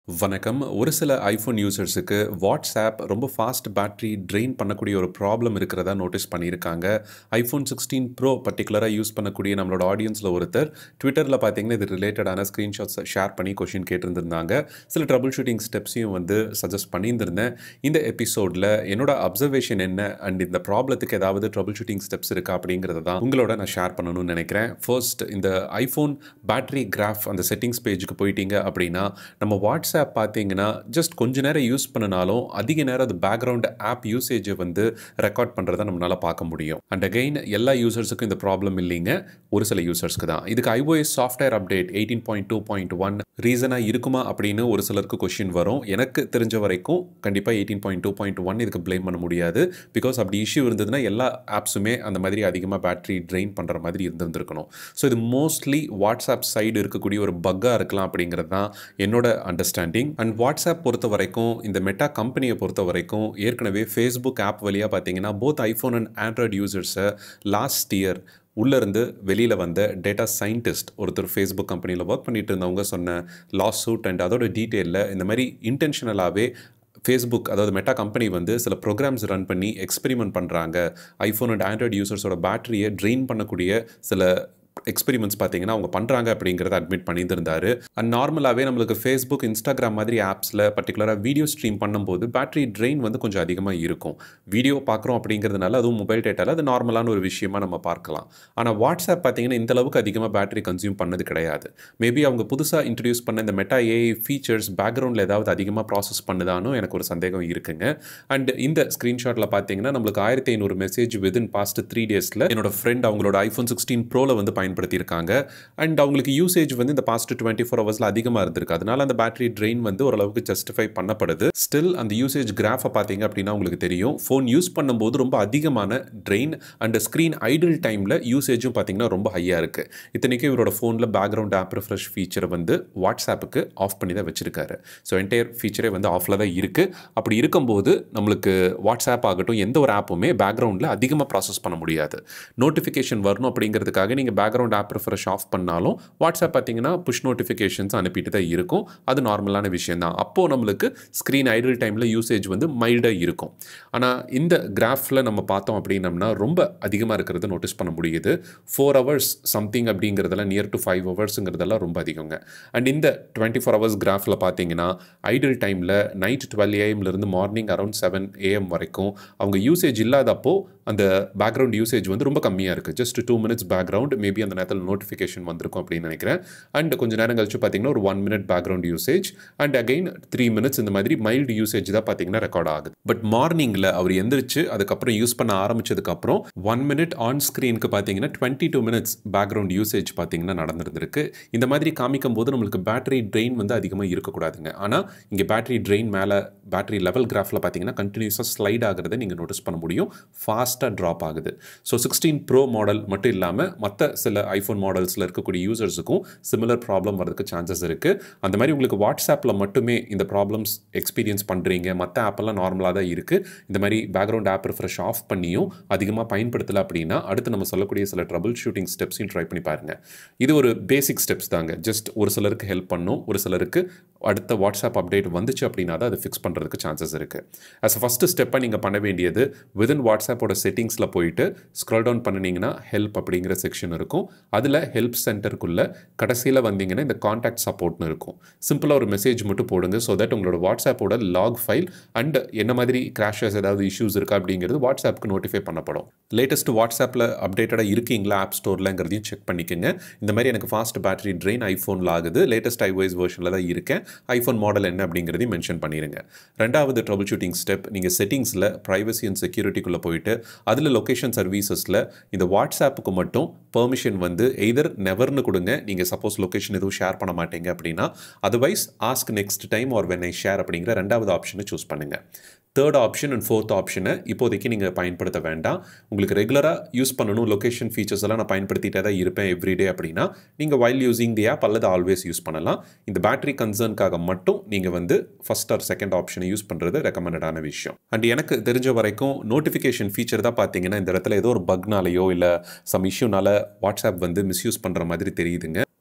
வணக்கம் ஒரு சில ஐஃபோன் யூசர்ஸுக்கு வாட்ஸ்ஆப் ரொம்ப ஃபாஸ்ட் பேட்டரி ட்ரெயின் பண்ணக்கூடிய ஒரு ப்ராப்ளம் இருக்கிறதா நோட்டீஸ் பண்ணியிருக்காங்க ஐஃபோன் சிக்ஸ்டீன் ப்ரோ பர்டிகுலராக யூஸ் பண்ணக்கூடிய நம்மளோட ஆடியன்ஸில் ஒருத்தர் ட்விட்டரில் பார்த்தீங்கன்னா இது ரிலேட்டடான ஸ்க்ரீன்ஷாட்ஸ் ஷேர் பண்ணி கொஷின் கேட்டிருந்திருந்தாங்க சில ட்ரபிள் ஷூட்டிங் ஸ்டெப்ஸையும் வந்து சஜஸ்ட் பண்ணியிருந்திருந்தேன் இந்த எபிசோடில் என்னோட அப்சர்வேஷன் என்ன அண்ட் இந்த ப்ராப்ளத்துக்கு ஏதாவது ட்ரபிள் ஷூட்டிங் ஸ்டெப்ஸ் இருக்கா அப்படிங்கிறத தான் உங்களோட நான் ஷேர் பண்ணணும்னு நினைக்கிறேன் ஃபர்ஸ்ட் இந்த ஐஃபோன் பேட்டரி கிராஃப் அந்த செட்டிங்ஸ் பேஜுக்கு போயிட்டீங்க அப்படின்னா நம்ம வாட்ஸ்ஆப் பார்த்தீங்கன்னா ஜஸ்ட் கொஞ்ச நேரம் யூஸ் பண்ணினாலும் அதிக நேரம் அது பேக்ரவுண்ட் ஆப் யூசேஜை வந்து ரெக்கார்ட் பண்ணுறதை நம்மளால் பார்க்க முடியும் அண்ட் அகைன் எல்லா யூசர்ஸுக்கும் இந்த ப்ராப்ளம் இல்லைங்க ஒரு சில யூசர்ஸ்க்கு தான் இதுக்கு iOS software update eighteen point two point one ரீசனாக இருக்குமா அப்படின்னு ஒரு சிலருக்கு கொஷின் வரும் எனக்கு தெரிஞ்ச வரைக்கும் கண்டிப்பாக eighteen point two point one இதுக்கு ப்ளேம் பண்ண முடியாது பிகாஸ் அப்படி இஷ்யூ இருந்ததுன்னா எல்லா ஆப்ஸுமே அந்த மாதிரி அதிகமாக பேட்டரி ட்ரெயின் பண்ணுற மாதிரி இருந்திருந்திருக்கணும் ஸோ இது மோஸ்ட்லி வாட்ஸ்அப் சைடு இருக்கக்கூடிய ஒரு பக்காக இருக்கலாம் அப்படிங்கிறது தான் என்னோட அண்டர்ஸ்டாண்டிங் அண்ட் வாட்ஸ்அப் பொறுத்த வரைக்கும் இந்த மெட்டா கம்பெனியை பொறுத்த வரைக்கும் ஏற்கனவே ஃபேஸ்புக் ஆப் வழியாக பார்த்தீங்கன்னா போத் ஐஃபோன் அண்ட் ஆண்ட்ராய்டு யூசர்ஸை லாஸ்ட் இயர் உள்ளேருந்து வெளியில் வந்த டேட்டா சயின்டிஸ்ட் ஒருத்தர் ஃபேஸ்புக் கம்பெனியில் ஒர்க் பண்ணிட்டு இருந்தவங்க சொன்ன லாஸ் சூட் அண்ட் அதோட டீட்டெயிலில் இந்த மாதிரி இன்டென்ஷனலாகவே ஃபேஸ்புக் அதாவது மெட்டா கம்பெனி வந்து சில ப்ரோக்ராம்ஸ் ரன் பண்ணி எக்ஸ்பெரிமெண்ட் பண்ணுறாங்க ஐஃபோன் அண்ட் ஆண்ட்ராய்டு யூசர்ஸோட பேட்டரியை ட்ரெயின் பண்ணக்கூடிய சில எக்ஸ்பெரிமெண்ட்ஸ் பார்த்தீங்கன்னா அவங்க பண்ணுறாங்க அப்படிங்கிறத அட்மிட் பண்ணியிருந்தார் அண்ட் நார்மலாகவே நம்மளுக்கு ஃபேஸ்புக் இன்ஸ்டாகிராம் மாதிரி ஆப்ஸில் பர்டிகுலராக வீடியோ ஸ்ட்ரீம் பண்ணும்போது பேட்டரி ட்ரெயின் வந்து கொஞ்சம் அதிகமாக இருக்கும் வீடியோ பார்க்குறோம் அப்படிங்கிறதுனால அதுவும் மொபைல் டேட்டாவில் அது நார்மலான ஒரு விஷயமா நம்ம பார்க்கலாம் ஆனால் வாட்ஸ்அப் பார்த்தீங்கன்னா இந்த அளவுக்கு அதிகமாக பேட்டரி கன்சியூம் பண்ணது கிடையாது மேபி அவங்க புதுசாக இன்ட்ரடியூஸ் பண்ண இந்த மெட்டா ஏஐ ஃபீச்சர்ஸ் பேக்ரவுண்டில் ஏதாவது அதிகமாக ப்ராசஸ் பண்ணுதானோ எனக்கு ஒரு சந்தேகம் இருக்குங்க அண்ட் இந்த ஸ்க்ரீன்ஷாட்டில் பார்த்தீங்கன்னா நம்மளுக்கு ஆயிரத்தி ஐநூறு மெசேஜ் விதின் பாஸ்ட் த்ரீ டேஸில் என்னோட ஃப்ரெண்ட் அவங்களோட ஐஃபோன் சிக்ஸ்டீன் ப்ரோவில் வந்து பயன்படுத்தியிருக்காங்க அண்ட் அவங்களுக்கு யூசேஜ் வந்து இந்த பாஸ்ட் டுவெண்ட்டி ஃபோர் ஹவர்ஸில் அதிகமாக இருந்திருக்கு அதனால அந்த பேட்டரி ட்ரெயின் வந்து ஓரளவுக்கு ஜஸ்டிஃபை பண்ணப்படுது ஸ்டில் அந்த யூசேஜ் கிராஃபை பார்த்தீங்க அப்படின்னா உங்களுக்கு தெரியும் ஃபோன் யூஸ் பண்ணும்போது ரொம்ப அதிகமான ட்ரெயின் அண்ட் ஸ்க்ரீன் ஐடில் டைமில் யூசேஜும் பார்த்தீங்கன்னா ரொம்ப ஹையாக இருக்குது இத்தனைக்கும் இவரோட ஃபோனில் பேக்ரவுண்ட் ஆப் ரிஃப்ரெஷ் ஃபீச்சரை வந்து வாட்ஸ்அப்புக்கு ஆஃப் பண்ணி தான் வச்சிருக்காரு ஸோ என்டையர் ஃபீச்சரே வந்து ஆஃபில் தான் இருக்குது அப்படி இருக்கும்போது நம்மளுக்கு வாட்ஸ்அப் ஆகட்டும் எந்த ஒரு ஆப்புமே பேக்ரவுண்டில் அதிகமாக ப்ராசஸ் பண்ண முடியாது நோட்டிஃபிகேஷன் வரணும் அப்படிங்கிறதுக்காக நீங்கள் பேக்ரவுண்ட் ஆப் ரிஃப்ரெஷ் ஆஃப் பண்ணாலும் வாட்ஸ்அப் பார்த்தீங்கன்னா புஷ் நோட்டிஃபிகேஷன்ஸ் அனுப்பிட்டு தான் இருக்கும் அது நார்மலான விஷயம் தான் அப்போது நம்மளுக்கு ஸ்க்ரீன் ஐடில் டைமில் யூசேஜ் வந்து மைல்டாக இருக்கும் ஆனால் இந்த கிராஃபில் நம்ம பார்த்தோம் அப்படின்னம்னா ரொம்ப அதிகமாக இருக்கிறத நோட்டீஸ் பண்ண முடியுது ஃபோர் ஹவர்ஸ் சம்திங் அப்படிங்கிறதெல்லாம் நியர் டு ஃபைவ் ஹவர்ஸுங்கிறதெல்லாம் ரொம்ப அதிகங்க அண்ட் இந்த டுவெண்ட்டி ஃபோர் ஹவர்ஸ் கிராஃபில் பார்த்தீங்கன்னா ஐடில் டைமில் நைட் டுவெல் ஏஎம்லேருந்து மார்னிங் அரௌண்ட் செவன் ஏஎம் வரைக்கும் அவங்க யூசேஜ் இல்லாதப்போ அந்த பேக்ரவுண்ட் யூசேஜ் வந்து ரொம்ப கம்மியாக இருக்குது just two minutes background maybe அந்த நேரத்தில் நோட்டிஃபிகேஷன் வந்திருக்கும் அப்படின்னு நினைக்கிறேன் அண்ட் கொஞ்சம் நேரம் கழிச்சு பார்த்தீங்கன்னா ஒரு one minute background usage and again three minutes இந்த மாதிரி மைல்டு யூசேஜ் தான் பார்த்தீங்கன்னா ரெக்கார்ட் ஆகுது பட் மார்னிங்கில் அவர் எந்திரிச்சு அதுக்கப்புறம் யூஸ் பண்ண ஆரம்பிச்சதுக்கப்புறம் ஒன் மினிட் ஆன் ஸ்க்ரீனுக்கு பார்த்தீங்கன்னா twenty two minutes background usage பார்த்தீங்கன்னா நடந்திருந்திருக்கு இந்த மாதிரி காமிக்கும் போது நம்மளுக்கு பேட்டரி ட்ரெயின் வந்து அதிகமாக இருக்கக்கூடாதுங்க ஆனால் இங்கே பேட்டரி ட்ரெயின் மேலே பேட்டரி லெவல் கிராஃபில் பார்த்தீங்கன்னா கண்டினியூஸாக ஸ்லைட் ஆகிறத நீங்கள் நோட்டீஸ் பண்ண முடியும் ஃபாஸ்ட்டாக ட்ராப் ஆகுது ஸோ சிக்ஸ்டீன் ப்ரோ மாடல் மட்டும் இல்லாமல் மற்ற சில ஐஃபோன் மாடல்ஸில் இருக்கக்கூடிய யூசர்ஸுக்கும் சிமிலர் ப்ராப்ளம் வரதுக்கு சான்சஸ் இருக்குது அந்த மாதிரி உங்களுக்கு வாட்ஸ்அப்பில் மட்டுமே இந்த ப்ராப்ளம்ஸ் எக்ஸ்பீரியன்ஸ் பண்ணுறீங்க மற்ற ஆப்பெல்லாம் நார்மலாக தான் இருக்குது இந்த மாதிரி பேக்ரவுண்ட் ஆப் ரிஃப்ரெஷ் ஆஃப் பண்ணியும் அதிகமாக பயன்படுத்தலை அப்படின்னா அடுத்து நம்ம சொல்லக்கூடிய சில ட்ரபிள் ஷூட்டிங் ஸ்டெப்ஸையும் ட்ரை பண்ணி பாருங்கள் இது ஒரு பேசிக் ஸ்டெப்ஸ் தாங்க ஜஸ்ட் ஒரு சிலருக்கு ஹெல்ப் பண்ணும் ஒரு சிலருக்கு அடுத்த வாட்ஸ்அப் அப்டேட் வந்துச்சு அப்படின்னா தான் அதை ஃபிக்ஸ் பண்ணுறதுக்கு சான்சஸ் இருக்குது அஸ் ஃபஸ்ட்டு ஸ்டெப்பை நீங்கள் பண்ண வேண்டியது விதின் வாட்ஸ்அப்போட செட்டிங்ஸில் போயிட்டு ஸ்க்ரால் டவுன் பண்ணினீங்கன்னா ஹெல்ப் அப்படிங்கிற செக்ஷன் இருக்கும் அதில் ஹெல்ப் சென்டருக்குள்ளே கடைசியில் வந்தீங்கன்னா இந்த காண்டாக்ட் சப்போர்ட்னு இருக்கும் சிம்பிளாக ஒரு மெசேஜ் மட்டும் போடுங்க ஸோ தட் உங்களோட வாட்ஸ்அப்போட லாக் ஃபைல் அண்ட் என்ன மாதிரி கிராஷஸ் ஏதாவது இஷ்யூஸ் இருக்கா அப்படிங்கிறது வாட்ஸ்அப்புக்கு நோட்டிஃபை பண்ணப்படும் லேட்டஸ்ட் வாட்ஸ்அப்பில் அப்டேட்டடாக இருக்கீங்களா ஆப் ஸ்டோர்லங்கிறதையும் செக் பண்ணிக்கோங்க இந்த மாதிரி எனக்கு ஃபாஸ்ட் பேட்டரி ட்ரெயின் ஐஃபோனில் ஆகுது லேட்டஸ்ட் ஐஓஎஸ் வெர்ஷனில் தான் இருக்கேன் ஐஃபோன் மாடல் என்ன அப்படிங்கிறதையும் மென்ஷன் பண்ணிடுங்க ரெண்டாவது ட்ரபிள் ஷூட்டிங் ஸ்டெப் நீங்கள் செட்டிங்ஸில் ப்ரைவசி அண்ட் செக்யூரிட்டிக்குள்ளே போயிட்டு அதில் லொக்கேஷன் சர்வீசஸில் இந்த வாட்ஸ்அப்புக்கு மட்டும் பெர்மிஷன் வந்து எய்தர் நெவர்னு கொடுங்க நீங்கள் சப்போஸ் லொக்கேஷன் எதுவும் ஷேர் பண்ண மாட்டீங்க அப்படின்னா otherwise ask next time or when I share அப்படிங்கிற ரெண்டாவது ஆப்ஷனை சூஸ் பண்ணுங்கள் தேர்ட் ஆப்ஷன் அண்ட் ஃபோர்த் ஆப்ஷனை இப்போதைக்கு நீங்கள் பயன்படுத்த வேண்டாம் உங்களுக்கு ரெகுலராக யூஸ் பண்ணணும் லொக்கேஷன் ஃபீச்சர்ஸ் எல்லாம் நான் பயன்படுத்திட்டே தான் இருப்பேன் எவ்ரிடே அப்படின்னா நீங்கள் வைல் யூஸிங் தி ஆப் அல்லது ஆல்வேஸ் யூஸ் பண்ணலாம் இந்த பேட்டரி கன்சர்னுக்காக மட்டும் நீங்கள் வந்து ஃபஸ்ட் ஆர் செகண்ட் ஆப்ஷனை யூஸ் பண்ணுறது ரெக்கமெண்டடான விஷயம் அண்ட் எனக்கு தெரிஞ்ச வரைக்கும் நோட்டிஃபிகேஷன் ஃபீச்சர் தான் பார்த்தீங்கன்னா இந்த இடத்துல ஏதோ ஒரு பக்னாலேயோ இல்லை சம் இஷ்யூனால வாட்ஸ்அப் வந்து மிஸ்யூஸ் பண்ணுற மாதிரி தெரியுதுங்க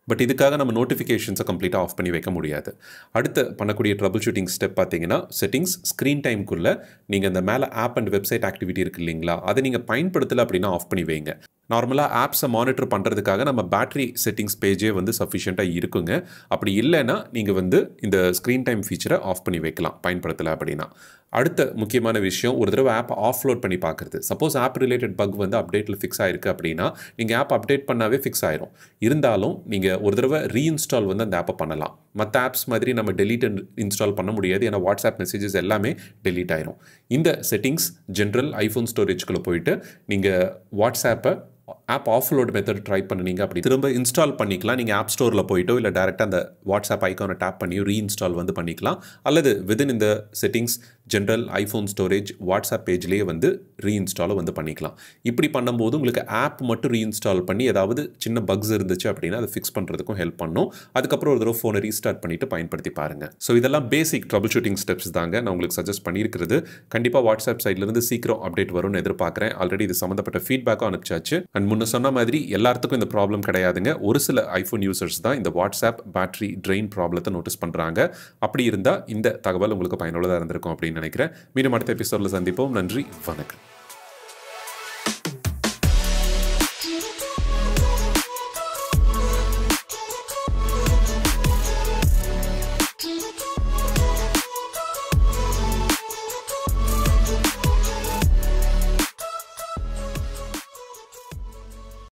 பட் இதுக்காக நம்ம நோட்டிஃபிகேஷன்ஸை கம்ப்ளீட்டாக ஆஃப் பண்ணி வைக்க முடியாது அடுத்து பண்ணக்கூடிய ட்ரபிள் ஷூட்டிங் ஸ்டெப் பார்த்தீங்கன்னா செட்டிங்ஸ் ஸ்க்ரீன் டைம்குள்ளே நீங்கள் இந்த மேலே ஆப் அண்ட் வெப்சைட் ஆக்டிவிட்டி இருக்கு இல்லைங்களா அதை நீங்கள் பயன்படுத்தலை அப்படின்னா ஆஃப் பண்ணி வைங்க நார்மலாக ஆப்ஸை மானிட்டர் பண்ணுறதுக்காக நம்ம பேட்டரி செட்டிங்ஸ் பேஜே வந்து சஃபிஷியண்ட்டாக இருக்குங்க அப்படி இல்லைன்னா நீங்கள் வந்து இந்த ஸ்க்ரீன் டைம் ஃபீச்சரை ஆஃப் பண்ணி வைக்கலாம் பயன்படுத்தலை அப்படின்னா அடுத்த முக்கியமான விஷயம் ஒரு தடவை ஆப் ஆஃப்லோட் பண்ணி பார்க்குறது சப்போஸ் ஆப் ரிலேட்டட் பக் வந்து அப்டேட்டில் ஃபிக்ஸ் ஆயிருக்கு அப்படின்னா நீங்கள் ஆப் அப்டேட் பண்ணாவே ஃபிக்ஸ் ஆயிரும் இருந்தாலும் நீங்கள் ஒரு தடவை ரீஇன்ஸ்டால் வந்து அந்த ஆப்பை பண்ணலாம் மற்ற ஆப்ஸ் மாதிரி நம்ம டெலீட் இன்ஸ்டால் பண்ண முடியாது ஏன்னா வாட்ஸ்அப் மெசேஜஸ் எல்லாமே டெலீட் ஆயிரும் இந்த செட்டிங்ஸ் ஜென்ரல் ஐஃபோன் ஸ்டோரேஜ்குள்ளே போயிட்டு நீங்கள் வாட்ஸ்அப்பை ஆப் ஆஃப்லோட் மெத்தட் ட்ரை பண்ணிங்க அப்படி திரும்ப இன்ஸ்டால் பண்ணிக்கலாம் நீங்கள் ஆப் ஸ்டோரில் போயிட்டோ இல்லை டேரெக்டாக அந்த வாட்ஸ்அப் ஐக்கானை டேப் பண்ணி ரீஇன்ஸ்டால் வந்து பண்ணிக்கலாம் அல்லது விதின் இந்த settings general iPhone storage WhatsApp பேஜ்லேயே வந்து ரீஇன்ஸ்டாலும் வந்து பண்ணிக்கலாம் இப்படி பண்ணும்போது உங்களுக்கு ஆப் மட்டும் ரீஇன்ஸ்டால் பண்ணி ஏதாவது சின்ன பக்ஸ் இருந்துச்சு அப்படின்னா அதை ஃபிக்ஸ் பண்ணுறதுக்கும் ஹெல்ப் பண்ணும் அதுக்கப்புறம் ஒரு தடவை ஃபோனை ரீஸ்டார்ட் பண்ணிவிட்டு பயன்படுத்தி பாருங்கள் ஸோ இதெல்லாம் பேசிக் ட்ரபிள் ஷூட்டிங் ஸ்டெப்ஸ் தாங்க நான் உங்களுக்கு சஜஸ்ட் பண்ணியிருக்கிறது கண்டிப்பாக வாட்ஸ்அப் சைட்லேருந்து சீக்கிரம் அப்டேட் வரும்னு எதிர்பார்க்குறேன் ஆல்ரெடி இது சம்மந்தப்பட்ட ஃபீட்பேக்கும் அனுப்பிச்சாச்சு அண்ட் முன்ன சொன்ன மாதிரி எல்லாத்துக்கும் இந்த ப்ராப்ளம் கிடையாதுங்க ஒரு சில ஐஃபோன் யூசர்ஸ் தான் இந்த வாட்ஸ்அப் பேட்டரி ட்ரெயின் ப்ராப்ளத்தை நோட்டீஸ் பண்ணுறாங்க அப்படி இருந்தால் இந்த தகவல் உங்களுக்கு பயனுள்ளதாக இருந்திருக்கும் அப்படின்னு நினைக்கிறேன் மீண்டும் அடுத்த எபிசோடில் சந்திப்போம் நன்றி வணக்கம்